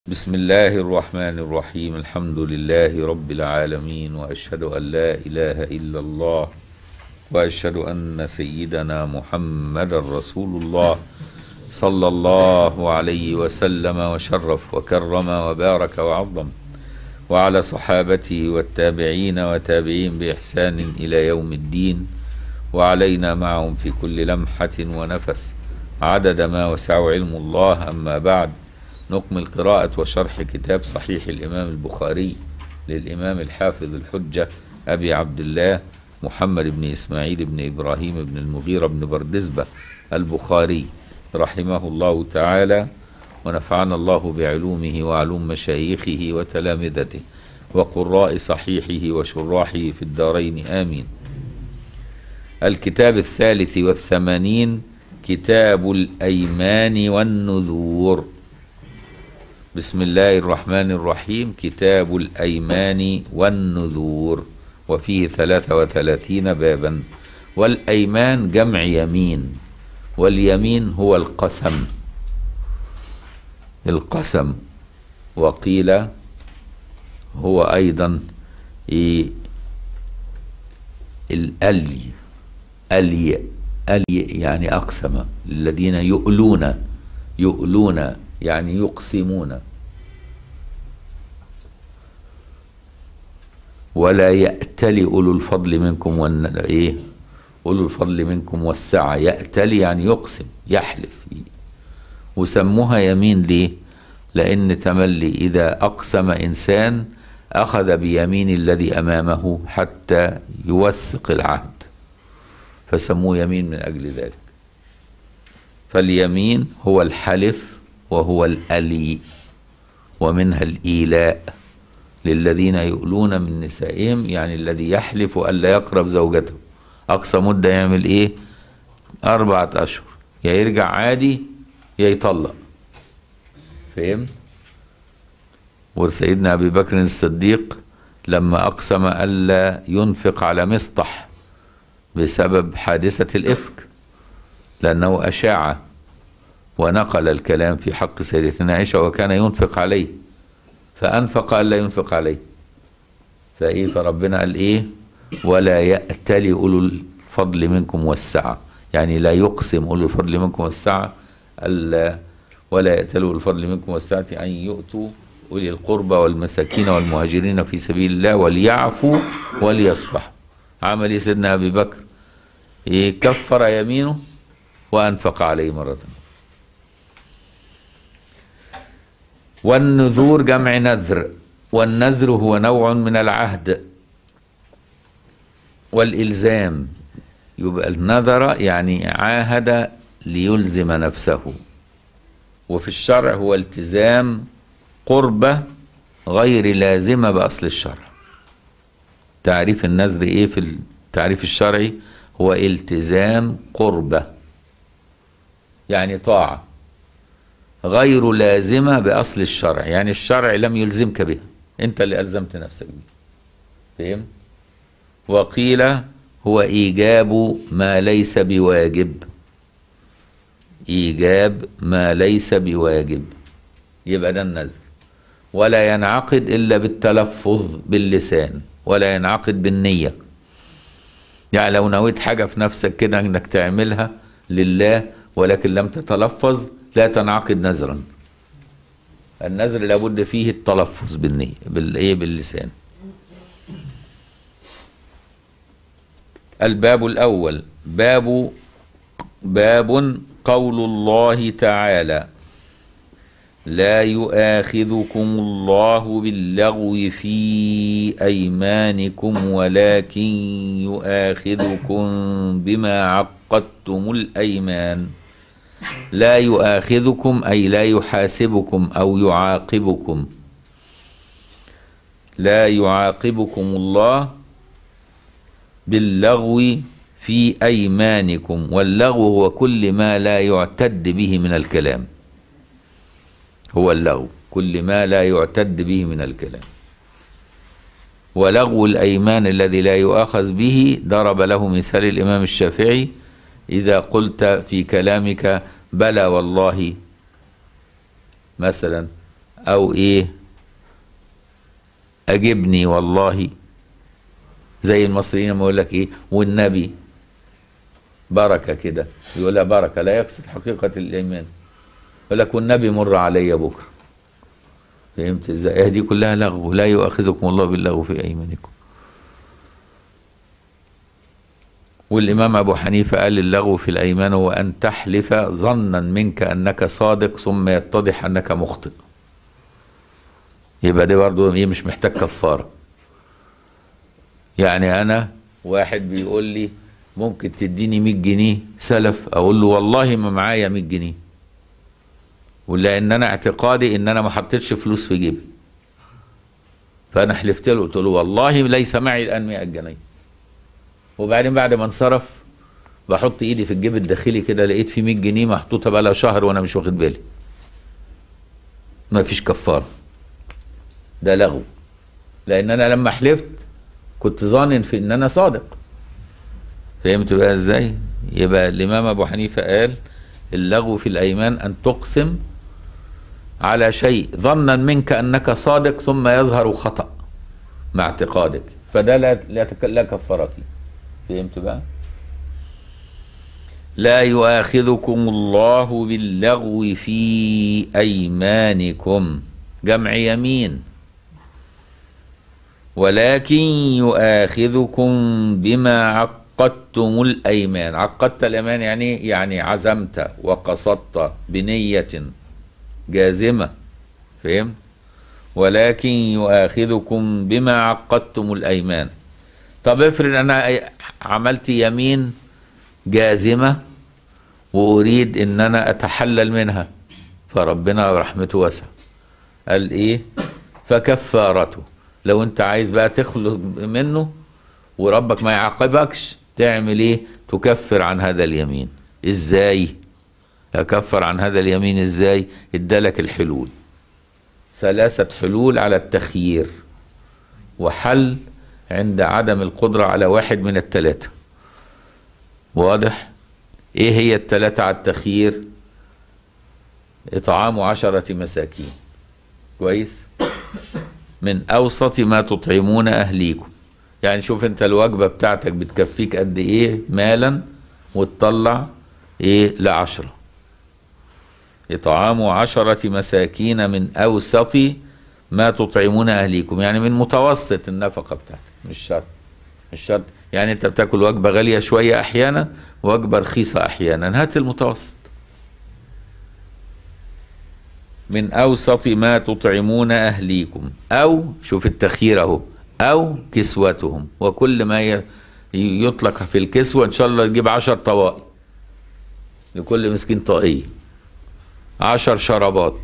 بسم الله الرحمن الرحيم الحمد لله رب العالمين واشهد ان لا اله الا الله واشهد ان سيدنا محمد رسول الله صلى الله عليه وسلم وشرف وكرم وبارك وعظم وعلى صحابته والتابعين وتابعين باحسان الى يوم الدين وعلينا معهم في كل لمحه ونفس عدد ما وسع علم الله اما بعد نكمل قراءة وشرح كتاب صحيح الإمام البخاري للإمام الحافظ الحجة أبي عبد الله محمد بن إسماعيل بن إبراهيم بن المغيرة بن بردزبة البخاري رحمه الله تعالى ونفعنا الله بعلومه وعلوم مشايخه وتلامذته وقراء صحيحه وشراحه في الدارين آمين الكتاب الثالث والثمانين كتاب الأيمان والنذور بسم الله الرحمن الرحيم كتاب الأيمان والنذور وفيه ثلاثة وثلاثين بابا والأيمان جمع يمين واليمين هو القسم القسم وقيل هو أيضا إيه الألي ألي ألي يعني أقسم الذين يؤلون يؤلون يعني يقسمون ولا يأتلي أولو الفضل منكم وان إيه أولو الفضل منكم والسعة يأتلي يعني يقسم يحلف وسموها يمين ليه لأن تملي إذا أقسم إنسان أخذ بيمين الذي أمامه حتى يوثق العهد فسموه يمين من أجل ذلك فاليمين هو الحلف وهو الألي ومنها الإيلاء للذين يؤلون من نسائهم يعني الذي يحلف ألا يقرب زوجته أقصى مدة يعمل إيه أربعة أشهر يا يرجع عادي يا يطلق فهمت وسيدنا أبي بكر الصديق لما أقسم ألا ينفق على مسطح بسبب حادثة الإفك لأنه أشاع ونقل الكلام في حق سيدتنا عائشة وكان ينفق عليه فأنفق ألا ينفق عليه فإيه فربنا قال إيه ولا يأتلي أولو الفضل منكم والسعة يعني لا يقسم أولو الفضل منكم والسعة ألا ولا يأتلي أولو الفضل منكم والسعة أن يؤتوا أولي القربى والمساكين والمهاجرين في سبيل الله وليعفوا وليصفحوا عمل سيدنا أبي بكر إيه كفر يمينه وأنفق عليه مرة والنذور جمع نذر والنذر هو نوع من العهد والإلزام يبقى النذر يعني عاهد ليلزم نفسه وفي الشرع هو التزام قربة غير لازمة بأصل الشرع تعريف النذر ايه في التعريف الشرعي هو التزام قربة يعني طاعة غير لازمة بأصل الشرع يعني الشرع لم يلزمك بها أنت اللي ألزمت نفسك بها فهم؟ وقيل هو إيجاب ما ليس بواجب إيجاب ما ليس بواجب يبقى ده النذر ولا ينعقد إلا بالتلفظ باللسان ولا ينعقد بالنية يعني لو نويت حاجة في نفسك كده انك تعملها لله ولكن لم تتلفظ لا تنعقد نذرا النذر لابد فيه التلفظ بالنية بالايه باللسان الباب الاول باب باب قول الله تعالى لا يؤاخذكم الله باللغو في ايمانكم ولكن يؤاخذكم بما عقدتم الايمان لا يؤاخذكم أي لا يحاسبكم أو يعاقبكم لا يعاقبكم الله باللغو في أيمانكم واللغو هو كل ما لا يعتد به من الكلام هو اللغو كل ما لا يعتد به من الكلام ولغو الأيمان الذي لا يؤاخذ به ضرب له مثال الإمام الشافعي إذا قلت في كلامك بلى والله مثلا او ايه اجبني والله زي المصريين لما يقول لك ايه والنبي بركه كده يقولها بركه لا يقصد حقيقه الايمان يقول لك والنبي مر علي بكره فهمت ازاي؟ دي كلها لغو لا يؤاخذكم الله باللغو في ايمانكم. والامام ابو حنيفه قال اللغو في الايمان هو ان تحلف ظنا منك انك صادق ثم يتضح انك مخطئ. يبقى دي برضه ايه مش محتاج كفاره. يعني انا واحد بيقول لي ممكن تديني 100 جنيه سلف اقول له والله ما معايا 100 جنيه. ولان انا اعتقادي ان انا ما حطيتش فلوس في جيبي فانا حلفت له قلت له والله ليس معي الان 100 جنيه وبعدين بعد ما انصرف بحط ايدي في الجيب الداخلي كده لقيت في 100 جنيه محطوطه بقى لها شهر وانا مش واخد بالي ما فيش كفاره ده لغو لان انا لما حلفت كنت ظانن في ان انا صادق فهمت بقى ازاي يبقى الامام ابو حنيفه قال اللغو في الايمان ان تقسم على شيء ظنا منك انك صادق ثم يظهر خطا مع اعتقادك فده لا لا, تك- لا كفاره فيه فهمت بقى لا يؤاخذكم الله باللغو في ايمانكم جمع يمين ولكن يؤاخذكم بما عقدتم الايمان عقدت الايمان يعني إيه؟ يعني عزمت وقصدت بنيه جازمه فهمت ولكن يؤاخذكم بما عقدتم الايمان طب افرض انا عملت يمين جازمه واريد ان انا اتحلل منها فربنا رحمته واسعه قال ايه فكفارته لو انت عايز بقى تخلق منه وربك ما يعاقبكش تعمل ايه تكفر عن هذا اليمين ازاي اكفر عن هذا اليمين ازاي ادالك الحلول ثلاثة حلول على التخيير وحل عند عدم القدرة على واحد من الثلاثة واضح ايه هي الثلاثة على التخيير اطعام عشرة مساكين كويس من اوسط ما تطعمون اهليكم يعني شوف انت الوجبة بتاعتك بتكفيك قد ايه مالا وتطلع ايه لعشرة إطعام عشرة مساكين من أوسط ما تطعمون أهليكم يعني من متوسط النفقة بتاعتك مش شرط مش شرط يعني أنت بتاكل وجبة غالية شوية أحيانا وجبة رخيصة أحيانا هات المتوسط من أوسط ما تطعمون أهليكم أو شوف التخيير أهو أو كسوتهم وكل ما ي- يطلق في الكسوة إن شاء الله تجيب عشر طوائي لكل مسكين طاقية عشر شرابات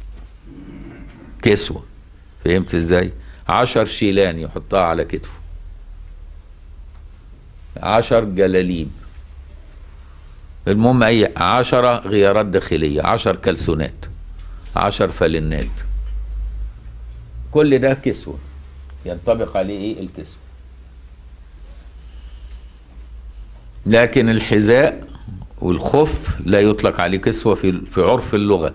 كسوة فهمت ازاي عشر شيلان يحطها على كتفه عشر جلاليب المهم اي عشرة غيارات داخلية عشر كلسونات عشر فلنات كل ده كسوة ينطبق عليه ايه الكسوة لكن الحذاء والخف لا يطلق عليه كسوة في في عرف اللغة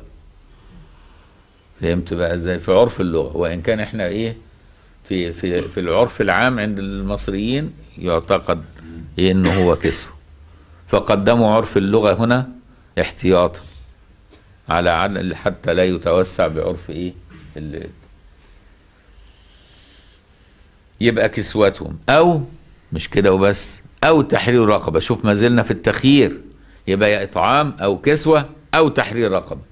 فهمت بقى ازاي في عرف اللغة وان كان احنا ايه في في في العرف العام عند المصريين يعتقد إيه انه هو كسوة فقدموا عرف اللغة هنا احتياطا على عن حتى لا يتوسع بعرف ايه ال- يبقى كسوتهم او مش كده وبس او تحرير رقبه شوف ما زلنا في التخيير يبقى يا اطعام او كسوه او تحرير رقبه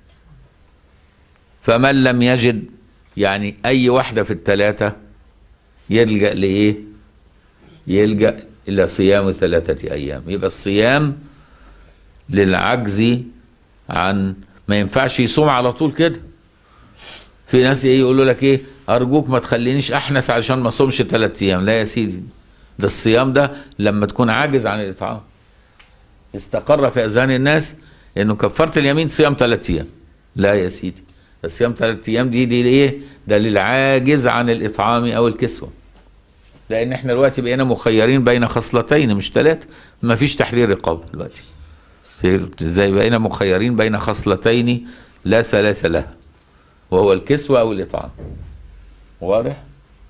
فمن لم يجد يعني اي واحده في الثلاثه يلجا لايه يلجا الى صيام ثلاثه ايام يبقى الصيام للعجز عن ما ينفعش يصوم على طول كده في ناس ايه يقولوا لك ايه ارجوك ما تخلينيش احنس علشان ما اصومش ثلاث ايام لا يا سيدي ده الصيام ده لما تكون عاجز عن الاطعام استقر في اذهان الناس انه كفاره اليمين صيام ثلاث ايام لا يا سيدي الصيام ثلاث ايام دي دي ايه ده للعاجز عن الاطعام او الكسوه لان احنا دلوقتي بقينا مخيرين بين خصلتين مش ثلاثه ما فيش تحرير رقاب دلوقتي في- زي بقينا مخيرين بين خصلتين لا ثلاث لها وهو الكسوة أو الإطعام واضح؟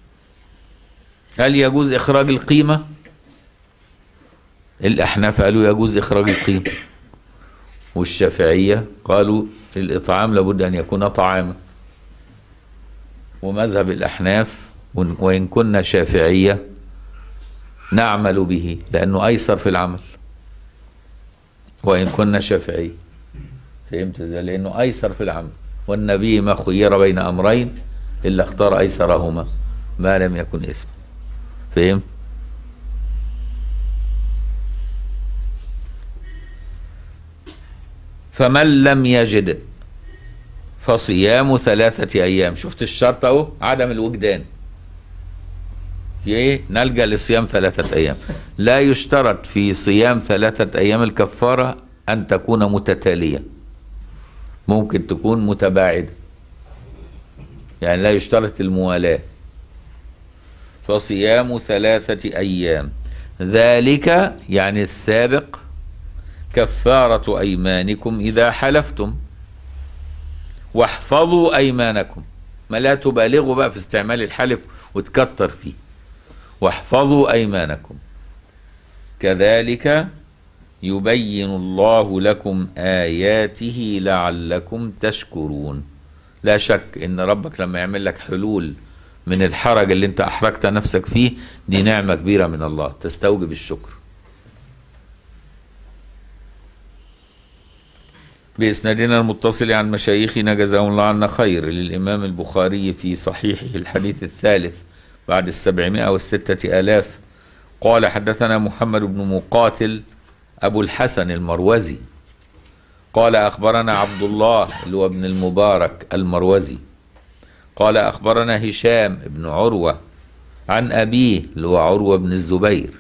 هل يجوز إخراج القيمة؟ الأحناف قالوا يجوز إخراج القيمة والشافعية قالوا الإطعام لابد أن يكون طعاما ومذهب الأحناف وإن كنا شافعية نعمل به لأنه أيسر في العمل وإن كنا شافعية فهمت ازاي؟ لأنه أيسر في العمل والنبي ما خير بين أمرين إلا اختار أيسرهما ما لم يكن اسم فهمت؟ فمن لم يجد فصيام ثلاثة أيام شفت الشرط أهو عدم الوجدان ايه نلجأ لصيام ثلاثة أيام لا يشترط في صيام ثلاثة أيام الكفارة أن تكون متتالية ممكن تكون متباعدة يعني لا يشترط الموالاة فصيام ثلاثة أيام ذلك يعني السابق كفارة أيمانكم إذا حلفتم واحفظوا أيمانكم ما لا تبالغوا بقى في استعمال الحلف وتكتر فيه واحفظوا أيمانكم كذلك يبين الله لكم آياته لعلكم تشكرون لا شك إن ربك لما يعمل لك حلول من الحرج اللي انت أحرجت نفسك فيه دي نعمة كبيرة من الله تستوجب الشكر بإسنادنا المتصل عن مشايخنا جزاهم الله عنا خير للإمام البخاري في صحيحه الحديث الثالث بعد السبعمائة والستة آلاف قال حدثنا محمد بن مقاتل أبو الحسن المروزي قال أخبرنا عبد الله اللي هو ابن المبارك المروزي قال أخبرنا هشام بن عروة عن أبيه اللي هو عروة بن الزبير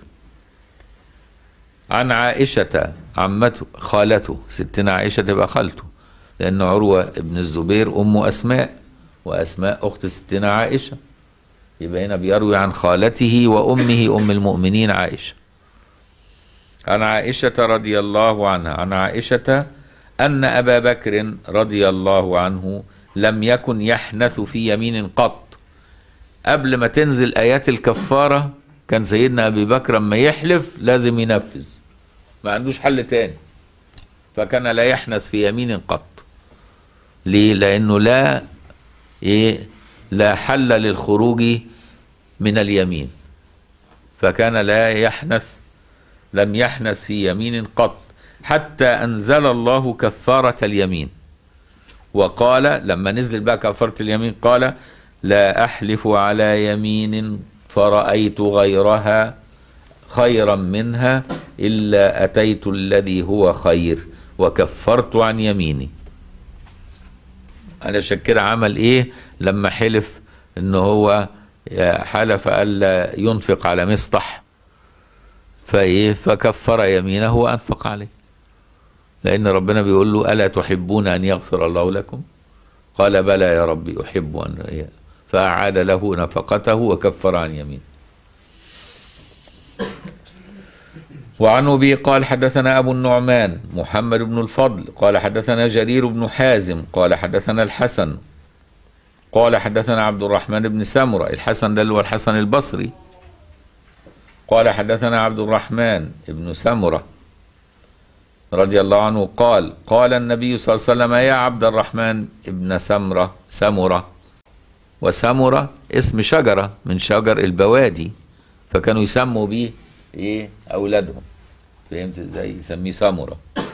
عن عائشة عمته خالته ستنا عائشة تبقى خالته لأن عروة ابن الزبير أم أسماء وأسماء أخت ستنا عائشة يبقى هنا بيروي عن خالته وأمه أم المؤمنين عائشة عن عائشة رضي الله عنها عن عائشة أن أبا بكر رضي الله عنه لم يكن يحنث في يمين قط قبل ما تنزل آيات الكفارة كان سيدنا أبي بكر لما يحلف لازم ينفذ ما عندوش حل تاني فكان لا يحنث في يمين قط ليه لأنه لا إيه لا حل للخروج من اليمين فكان لا يحنث لم يحنث في يمين قط حتى أنزل الله كفارة اليمين وقال لما نزل بقى كفارة اليمين قال لا أحلف على يمين فرأيت غيرها خيرا منها إلا أتيت الذي هو خير وكفرت عن يميني علشان كده عمل إيه لما حلف إن هو حلف ألا ينفق على مسطح فإيه فكفر يمينه وأنفق عليه لأن ربنا بيقول له ألا تحبون أن يغفر الله لكم قال بلى يا ربي أحب أن فأعاد له نفقته وكفر عن يمينه وعن أبي قال حدثنا أبو النعمان محمد بن الفضل قال حدثنا جرير بن حازم قال حدثنا الحسن قال حدثنا عبد الرحمن بن سمرة الحسن ده اللي هو الحسن البصري قال حدثنا عبد الرحمن بن سمرة رضي الله عنه قال قال النبي صلى الله عليه وسلم يا عبد الرحمن ابن سمرة سمرة وسمرة اسم شجرة من شجر البوادي فكانوا يسموا بيه ايه اولادهم فهمت ازاي يسميه سمرة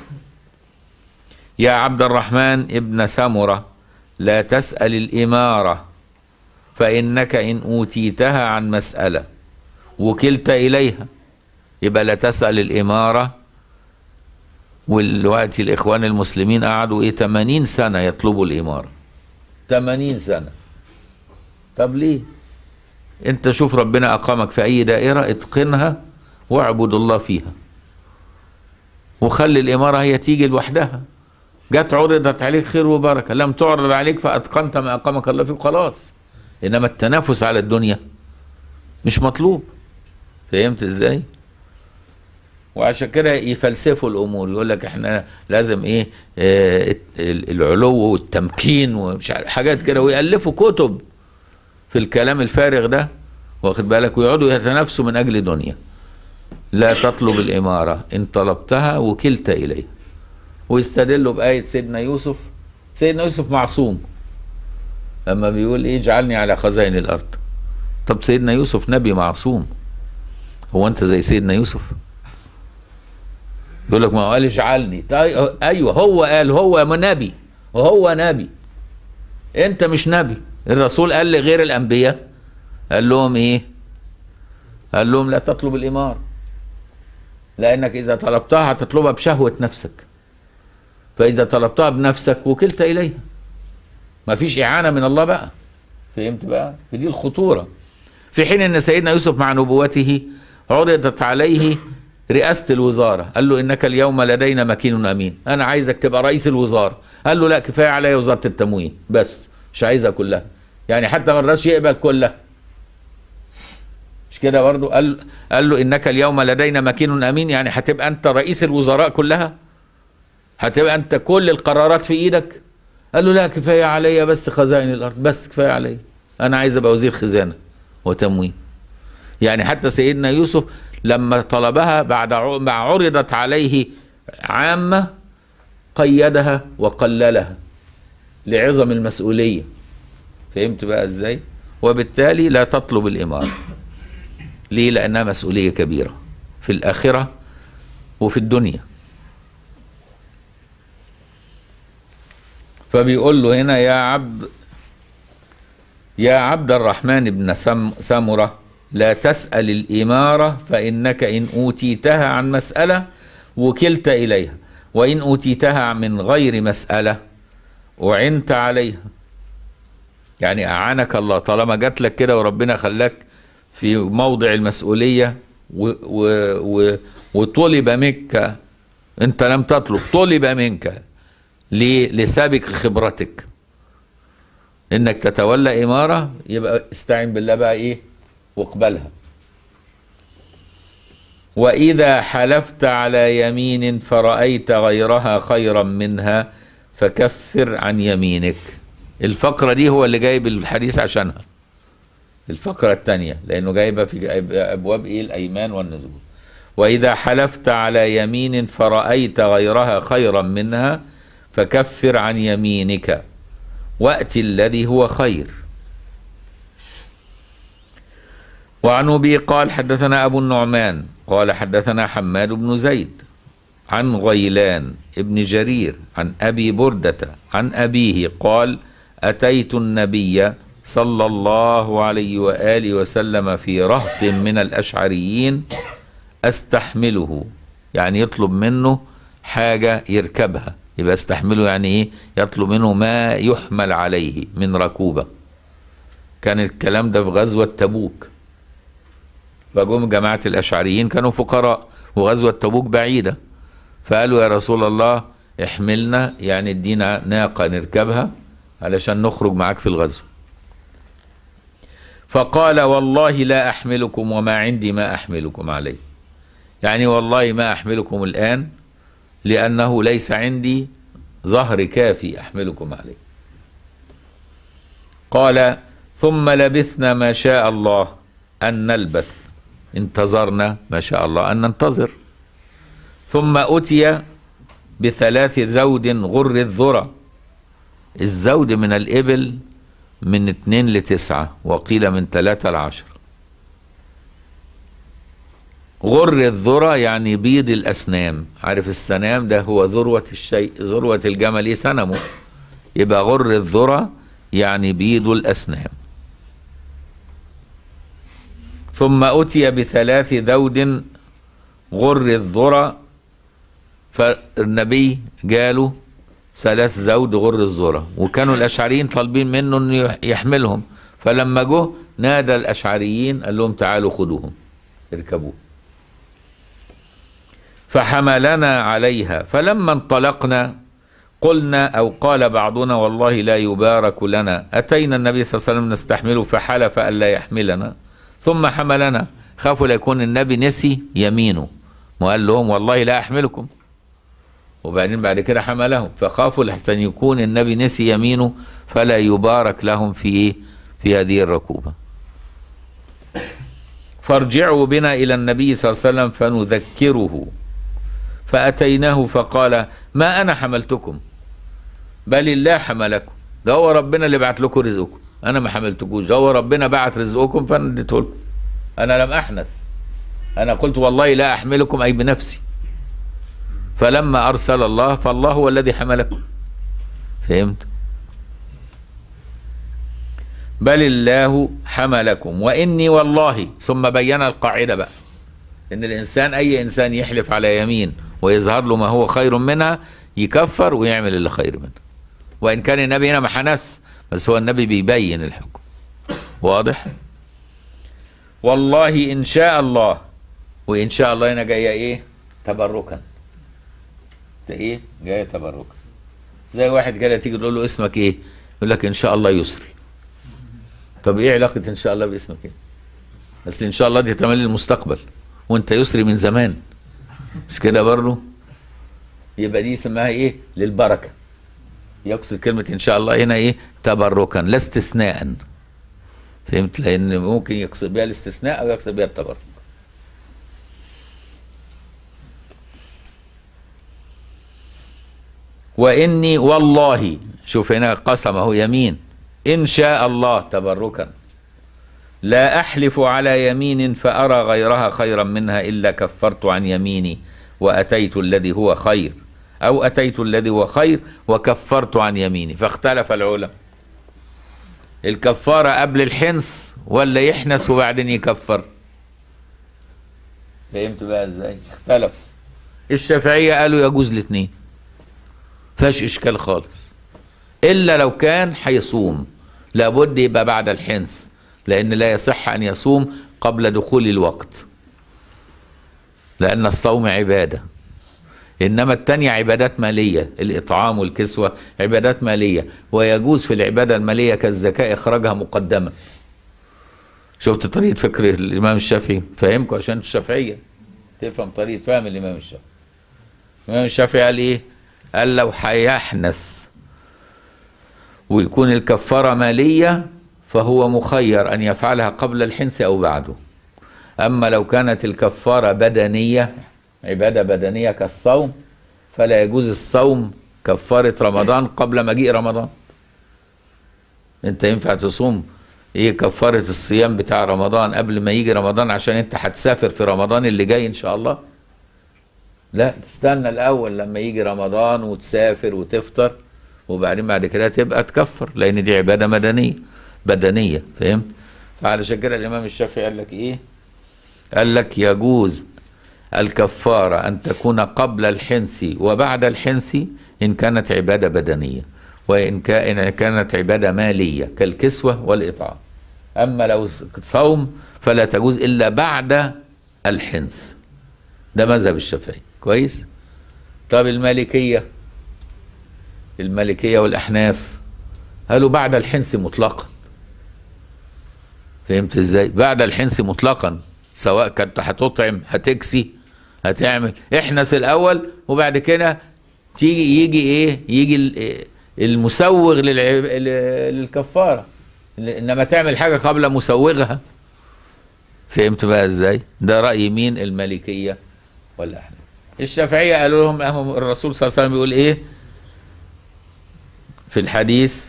يا عبد الرحمن ابن سمرة لا تسأل الإمارة فإنك إن أوتيتها عن مسألة وكلت إليها يبقى لا تسأل الإمارة والوقت الإخوان المسلمين قعدوا إيه 80 سنة يطلبوا الإمارة 80 سنة طب ليه انت شوف ربنا أقامك في أي دائرة اتقنها واعبد الله فيها وخلي الإمارة هي تيجي لوحدها جت عرضت عليك خير وبركة لم تعرض عليك فأتقنت ما أقامك الله فيه خلاص إنما التنافس على الدنيا مش مطلوب فهمت إزاي وعشان كده يفلسفوا الامور يقول لك احنا لازم ايه آه ال- العلو والتمكين ومش عارف حاجات كده ويالفوا كتب في الكلام الفارغ ده واخد بالك ويقعدوا يتنافسوا من اجل دنيا لا تطلب الاماره ان طلبتها وكلت اليه ويستدلوا بايه سيدنا يوسف سيدنا يوسف معصوم لما بيقول ايه اجعلني على خزائن الارض طب سيدنا يوسف نبي معصوم هو انت زي سيدنا يوسف يقول لك ما هو قال اجعلني طيب ايوه هو قال هو نبي وهو نبي انت مش نبي الرسول قال لغير الانبياء قال لهم ايه قال لهم لا تطلب الاماره لانك اذا طلبتها هتطلبها بشهوه نفسك فاذا طلبتها بنفسك وكلت اليها ما فيش اعانه من الله بقى فهمت بقى في دي الخطوره في حين ان سيدنا يوسف مع نبوته عرضت عليه رئاسة الوزارة قال له إنك اليوم لدينا مكين أمين أنا عايزك تبقى رئيس الوزارة قال له لا كفاية عليا وزارة التموين بس مش عايزها كلها يعني حتى ما رضاش يقبل كلها مش كده برضه قال قال له إنك اليوم لدينا مكين أمين يعني هتبقى أنت رئيس الوزراء كلها هتبقى أنت كل القرارات في إيدك قال له لا كفاية عليا بس خزائن الأرض بس كفاية عليا أنا عايز أبقى وزير خزانة وتموين يعني حتى سيدنا يوسف لما طلبها بعد ع- ما عرضت عليه عامة قيدها وقللها لعظم المسؤولية فهمت بقى ازاي وبالتالي لا تطلب الإمارة ليه لأنها مسؤولية كبيرة في الآخرة وفي الدنيا فبيقول له هنا يا عبد يا عبد الرحمن بن سم سمرة لا تسأل الإمارة فإنك إن أوتيتها عن مسألة وكلت إليها وإن أوتيتها من غير مسألة أعنت عليها يعني أعانك الله طالما جات لك كده وربنا خلاك في موضع المسؤولية و و و وطلب منك أنت لم تطلب طلب منك ليه؟ لسابق خبرتك انك تتولى اماره يبقى استعن بالله بقى ايه واقبلها واذا حلفت على يمين فرايت غيرها خيرا منها فكفر عن يمينك الفقره دي هو اللي جايب الحديث عشانها الفقره الثانيه لانه جايبه في ابواب ايه الايمان والنذور واذا حلفت على يمين فرايت غيرها خيرا منها فكفر عن يمينك وأت الذي هو خير وعن أبي قال حدثنا أبو النعمان قال حدثنا حماد بن زيد عن غيلان ابن جرير عن أبي بردة عن أبيه قال أتيت النبي صلى الله عليه وآله وسلم في رهط من الأشعريين أستحمله يعني يطلب منه حاجة يركبها يبقى استحمله يعني ايه يطلب منه ما يحمل عليه من ركوبة كان الكلام ده في غزوة تبوك فجم جماعة الأشعريين كانوا فقراء وغزوة تبوك بعيدة فقالوا يا رسول الله احملنا يعني ادينا ناقة نركبها علشان نخرج معاك في الغزو فقال والله لا أحملكم وما عندي ما أحملكم عليه يعني والله ما أحملكم الآن لأنه ليس عندي ظهر كافي أحملكم عليه قال ثم لبثنا ما شاء الله أن نلبث انتظرنا ما شاء الله أن ننتظر ثم أتي بثلاث زود غر الذرة الزود من الإبل من اتنين لتسعة وقيل من ثلاثة لعشر غر الذرة يعني بيض الأسنام عارف السنام ده هو ذروة الشيء ذروة الجمل إيه سنمه يبقى غر الذرة يعني بيض الأسنام ثم أتي بثلاث ذود غر الذرة فالنبي جاله ثلاث ذود غر الذرة وكانوا الأشعريين طالبين منه أنه يحملهم فلما جه نادى الأشعريين قال لهم تعالوا خذوهم اركبوه فحملنا عليها فلما انطلقنا قلنا او قال بعضنا والله لا يبارك لنا اتينا النبي صلى الله عليه وسلم نستحمله فحلف الا يحملنا ثم حملنا خافوا لا يكون النبي نسي يمينه وقال لهم والله لا احملكم وبعدين بعد كده حملهم فخافوا لحسن يكون النبي نسي يمينه فلا يبارك لهم في ايه في هذه الركوبه فارجعوا بنا الى النبي صلى الله عليه وسلم فنذكره فاتيناه فقال ما انا حملتكم بل الله حملكم ده هو ربنا اللي بعت لكم رزقكم انا ما حملتكوش ده هو ربنا بعت رزقكم فانا اديته لكم انا لم احنث انا قلت والله لا احملكم اي بنفسي فلما ارسل الله فالله هو الذي حملكم فهمت بل الله حملكم واني والله ثم بين القاعده بقى ان الانسان اي انسان يحلف على يمين ويظهر له ما هو خير منها يكفر ويعمل اللي خير منها وان كان النبي هنا ما حنس بس هو النبي بيبين الحكم واضح والله ان شاء الله وان شاء الله هنا جايه ايه تبركا ده ايه جايه تبركا زي واحد كده تيجي تقول له اسمك ايه يقول لك ان شاء الله يسري طب ايه علاقه ان شاء الله باسمك ايه بس ان شاء الله دي تملي المستقبل وانت يسري من زمان مش كده برضه يبقى دي اسمها ايه للبركه يقصد كلمه ان شاء الله هنا ايه تبركا لا استثناء فهمت لان ممكن يقصد بها الاستثناء او يقصد بها التبرك واني والله شوف هنا قسم اهو يمين ان شاء الله تبركا لا احلف على يمين فارى غيرها خيرا منها الا كفرت عن يميني واتيت الذي هو خير او اتيت الذي هو خير وكفرت عن يميني فاختلف العلماء الكفاره قبل الحنث ولا يحنث وبعدين يكفر فهمت بقى ازاي اختلف الشافعيه قالوا يجوز الاثنين فيهاش اشكال خالص الا لو كان هيصوم لابد يبقى بعد الحنث لان لا يصح ان يصوم قبل دخول الوقت لان الصوم عباده انما التانية عبادات ماليه الاطعام والكسوه عبادات ماليه ويجوز في العباده الماليه كالزكاه اخراجها مقدما شفت طريقه فكر الامام الشافعي فاهمكم عشان الشافعيه تفهم طريقه فهم الامام الشافعي الامام الشافعي قال ايه قال لو هيحنث ويكون الكفاره ماليه فهو مخير ان يفعلها قبل الحنث او بعده اما لو كانت الكفاره بدنيه عباده بدنيه كالصوم فلا يجوز الصوم كفاره رمضان قبل مجيء رمضان انت ينفع تصوم ايه كفاره الصيام بتاع رمضان قبل ما يجي رمضان عشان انت هتسافر في رمضان اللي جاي ان شاء الله لا تستنى الاول لما يجي رمضان وتسافر وتفطر وبعدين بعد كده تبقى تكفر لان دي عباده مدنيه بدنيه فهمت فعلشان كده الامام الشافعي قال لك ايه قال لك يجوز الكفاره ان تكون قبل الحنث وبعد الحنث ان كانت عباده بدنيه وان كان كانت عباده ماليه كالكسوه والاطعام اما لو صوم فلا تجوز الا بعد الحنث ده مذهب الشافعي كويس طب المالكيه المالكيه والاحناف قالوا بعد الحنث مطلقا فهمت ازاي بعد الحنث مطلقا سواء كنت هتطعم هتكسي هتعمل احنث الاول وبعد كده تيجي يجي ايه يجي المسوغ للعب... للكفاره انما تعمل حاجه قبل مسوغها فهمت بقى ازاي ده راي مين المالكيه والاحناف الشافعيه قالوا لهم الرسول صلى الله عليه وسلم بيقول ايه في الحديث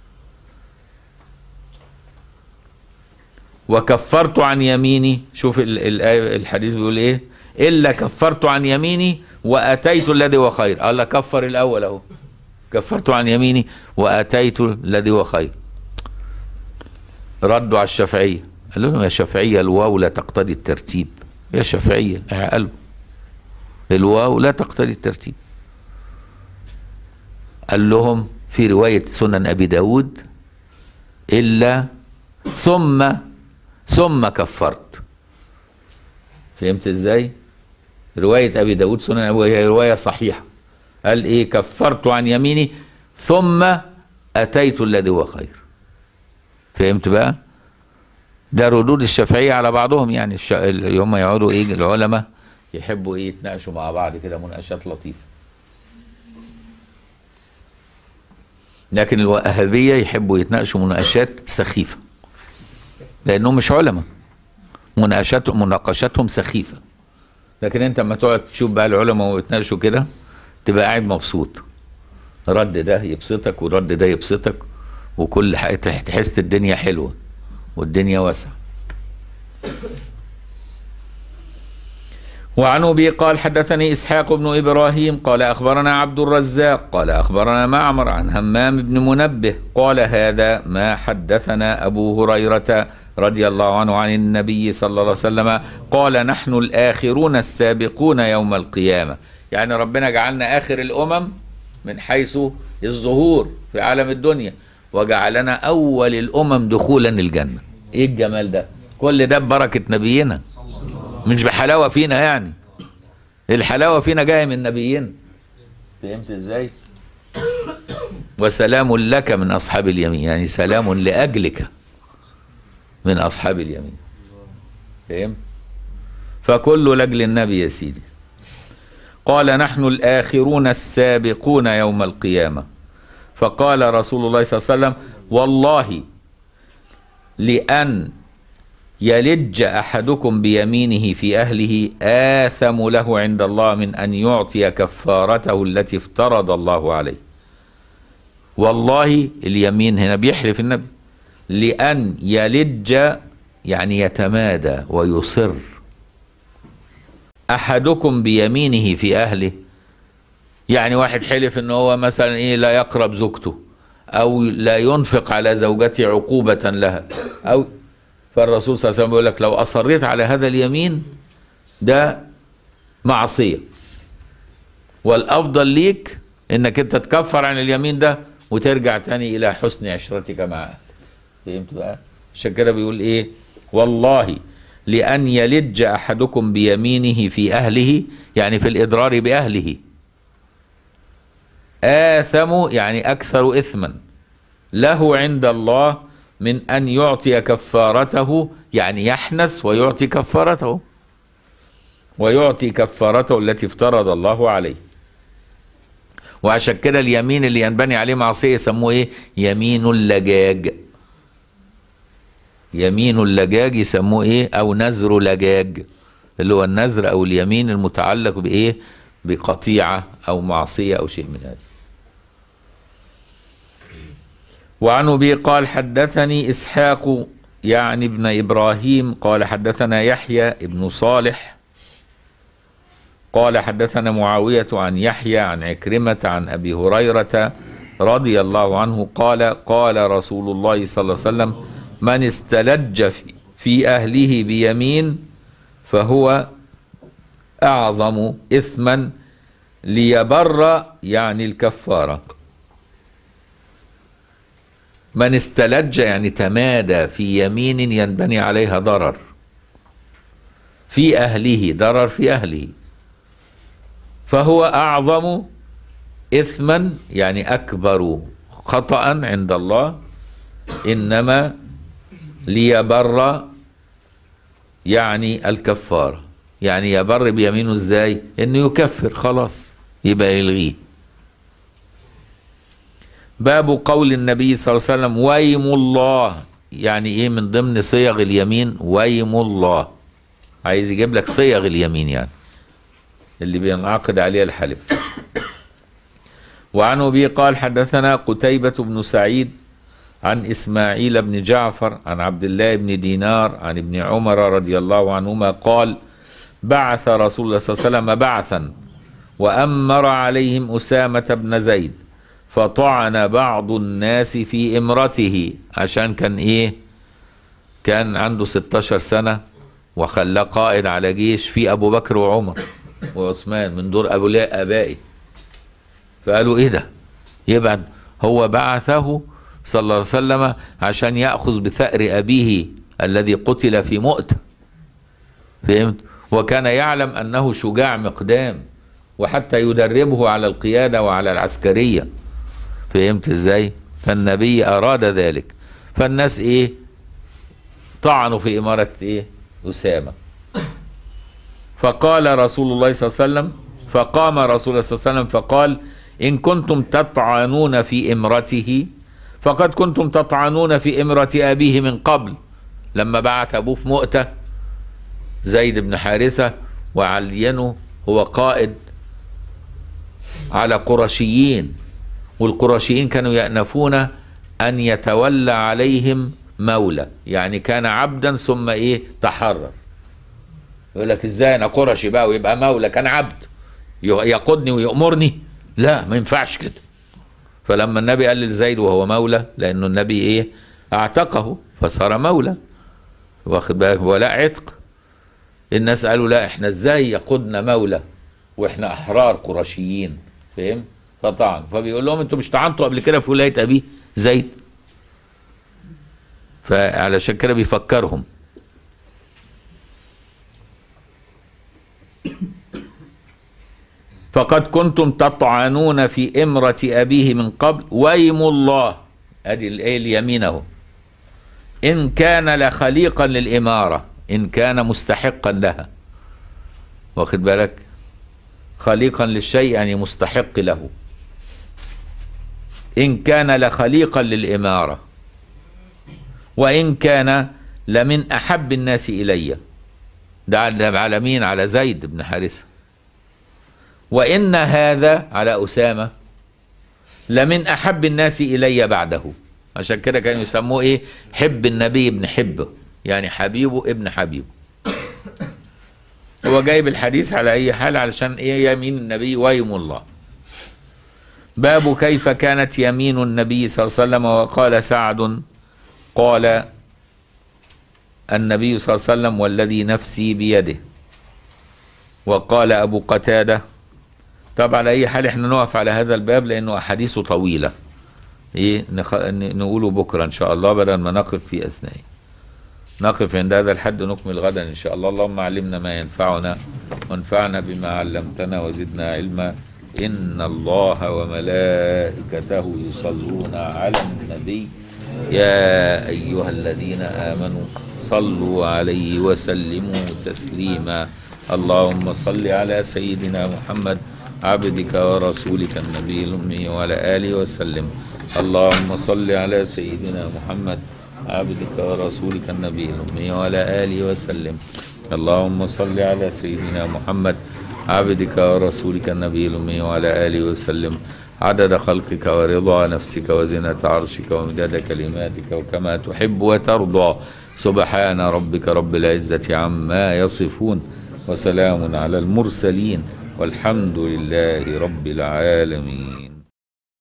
وكفرت عن يميني شوف الآية الحديث بيقول ايه الا كفرت عن يميني واتيت الذي هو خير قال كفر الاول اهو كفرت عن يميني واتيت الذي هو خير ردوا على الشافعيه قال لهم يا شافعيه الواو لا تقتضي الترتيب يا شافعيه قالوا الواو لا تقتضي الترتيب قال لهم في رواية سنن أبي داود إلا ثم ثم كفرت فهمت ازاي رواية أبي داود سنن أبي هي رواية صحيحة قال إيه كفرت عن يميني ثم أتيت الذي هو خير فهمت بقى ده ردود الشافعية على بعضهم يعني الش... هم يقعدوا إيه العلماء يحبوا ايه يتناقشوا مع بعض كده مناقشات لطيفه لكن الوهابيه يحبوا يتناقشوا مناقشات سخيفه لانهم مش علماء مناقشاتهم مناقشاتهم سخيفه لكن انت لما تقعد تشوف بقى العلماء ويتناقشوا كده تبقى قاعد مبسوط رد ده يبسطك والرد ده يبسطك وكل حاجه تحس الدنيا حلوه والدنيا واسعه وعن ابي قال حدثني اسحاق بن ابراهيم قال اخبرنا عبد الرزاق قال اخبرنا معمر عن همام بن منبه قال هذا ما حدثنا ابو هريره رضي الله عنه عن النبي صلى الله عليه وسلم قال نحن الاخرون السابقون يوم القيامه يعني ربنا جعلنا اخر الامم من حيث الظهور في عالم الدنيا وجعلنا اول الامم دخولا الجنه ايه الجمال ده كل ده ببركه نبينا مش بحلاوه فينا يعني الحلاوه فينا جايه من نبينا فهمت ازاي وسلام لك من اصحاب اليمين يعني سلام لاجلك من اصحاب اليمين فهمت فكل لاجل النبي يا سيدي قال نحن الاخرون السابقون يوم القيامه فقال رسول الله صلى الله عليه وسلم والله لان يلج احدكم بيمينه في اهله اثم له عند الله من ان يعطي كفارته التي افترض الله عليه والله اليمين هنا بيحلف النبي لان يلج يعني يتمادى ويصر احدكم بيمينه في اهله يعني واحد حلف ان هو مثلا ايه لا يقرب زوجته او لا ينفق على زوجته عقوبه لها او فالرسول صلى الله عليه وسلم بيقول لك لو اصريت على هذا اليمين ده معصيه والافضل ليك انك انت تكفر عن اليمين ده وترجع تاني الى حسن عشرتك مع اهلك فهمت بقى عشان كده بيقول ايه والله لان يلج احدكم بيمينه في اهله يعني في الاضرار باهله آثم يعني أكثر إثما له عند الله من أن يعطي كفارته يعني يحنث ويعطي كفارته ويعطي كفارته التي افترض الله عليه وعشان كده اليمين اللي ينبني عليه معصية يسموه ايه يمين اللجاج يمين اللجاج يسموه ايه او نذر لجاج اللي هو النذر او اليمين المتعلق بايه بقطيعة او معصية او شيء من هذا وعن ابي قال حدثني اسحاق يعني ابن ابراهيم قال حدثنا يحيى ابن صالح قال حدثنا معاويه عن يحيى عن عكرمه عن ابي هريره رضي الله عنه قال قال رسول الله صلى الله عليه وسلم من استلج في, في اهله بيمين فهو اعظم اثما ليبر يعني الكفاره من استلج يعني تمادى في يمين ينبني عليها ضرر في اهله ضرر في اهله فهو اعظم اثما يعني اكبر خطا عند الله انما ليبر يعني الكفاره يعني يبر بيمينه ازاي انه يكفر خلاص يبقى يلغيه باب قول النبي صلى الله عليه وسلم ويم الله يعني ايه من ضمن صيغ اليمين ويم الله عايز يجيب لك صيغ اليمين يعني اللي بينعقد عليها الحلف وعن ابي قال حدثنا قتيبة بن سعيد عن اسماعيل بن جعفر عن عبد الله بن دينار عن ابن عمر رضي الله عنهما قال بعث رسول الله صلى الله عليه وسلم بعثا وامر عليهم اسامة بن زيد فطعن بعض الناس في امرته عشان كان ايه كان عنده 16 سنة وخلاه قائد على جيش في ابو بكر وعمر وعثمان من دور ابولاء ابائي فقالوا ايه ده يبقى هو بعثه صلى الله عليه وسلم عشان ياخذ بثأر ابيه الذي قتل في مؤتة فهمت وكان يعلم انه شجاع مقدام وحتى يدربه على القيادة وعلى العسكرية فهمت ازاي فالنبي اراد ذلك فالناس ايه طعنوا في امارة ايه اسامة فقال رسول الله صلى الله عليه وسلم فقام رسول الله صلى الله عليه وسلم فقال إن كنتم تطعنون في إمرته فقد كنتم تطعنون في إمرة أبيه من قبل لما بعت أبوه في مؤتة زيد بن حارثة وعلينه هو قائد على قرشيين والقرشيين كانوا يأنفون أن يتولى عليهم مولى يعني كان عبدا ثم إيه تحرر يقول لك إزاي أنا قرشي بقى ويبقى مولى كان عبد يقودني ويأمرني لا ما ينفعش كده فلما النبي قال لزيد وهو مولى لأنه النبي إيه اعتقه فصار مولى واخد بالك ولا عتق الناس قالوا لا احنا ازاي يقودنا مولى واحنا احرار قرشيين فاهم فطعن فبيقول لهم انتوا مش طعنتوا قبل كده في ولايه ابيه زيد فعلشان كده بيفكرهم فقد كنتم تطعنون في امرة أبيه من قبل ويم الله أدي الإيه اليمين أهو إن كان لخليقا للإمارة إن كان مستحقا لها واخد بالك خليقا للشيء يعني مستحق له إن كان لخليقا للإمارة وإن كان لمن أحب الناس إلي ده على مين على زيد بن حارثة وإن هذا على أسامة لمن أحب الناس إلي بعده عشان كده كانوا يسموه إيه حب النبي ابن حبه يعني حبيبه ابن حبيبه هو جايب الحديث على أي حال علشان إيه يمين النبي ويم الله باب كيف كانت يمين النبي صلى الله عليه وسلم وقال سعد قال النبي صلى الله عليه وسلم والذي نفسي بيده وقال أبو قتادة طب على أي حال احنا نقف على هذا الباب لأنه أحاديثه طويلة إيه نخ... نقوله بكرة إن شاء الله بدل ما نقف في أثنائه نقف عند هذا الحد نكمل غدا إن شاء الله اللهم علمنا ما ينفعنا وانفعنا بما علمتنا وزدنا علما إن الله وملائكته يصلون على النبي يا أيها الذين آمنوا صلوا عليه وسلموا تسليما اللهم صل على سيدنا محمد عبدك ورسولك النبي الأمي وعلى آله وسلم اللهم صل على سيدنا محمد عبدك ورسولك النبي الأمي وعلى آله وسلم اللهم صل على سيدنا محمد عبدك ورسولك النبي الأمي وعلى آله وسلم عدد خلقك ورضا نفسك وزنة عرشك ومداد كلماتك وكما تحب وترضى سبحان ربك رب العزة عما يصفون وسلام على المرسلين والحمد لله رب العالمين